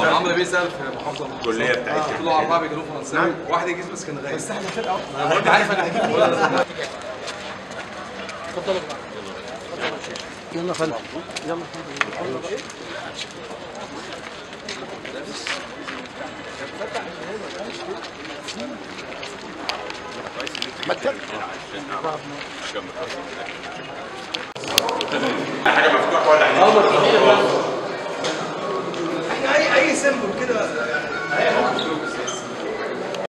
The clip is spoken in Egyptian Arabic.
عمرو بيه سال في محافظه الكليه بتاعتها طلعوا اربعه بيجروا فرنساوي واحد يجيز بس كان غايب بس احنا فرقه انا قلت عارف انا هجيب ولا يلا فندم يلا حاجه مفتوحه ولا احنا اي اي سيمبل كده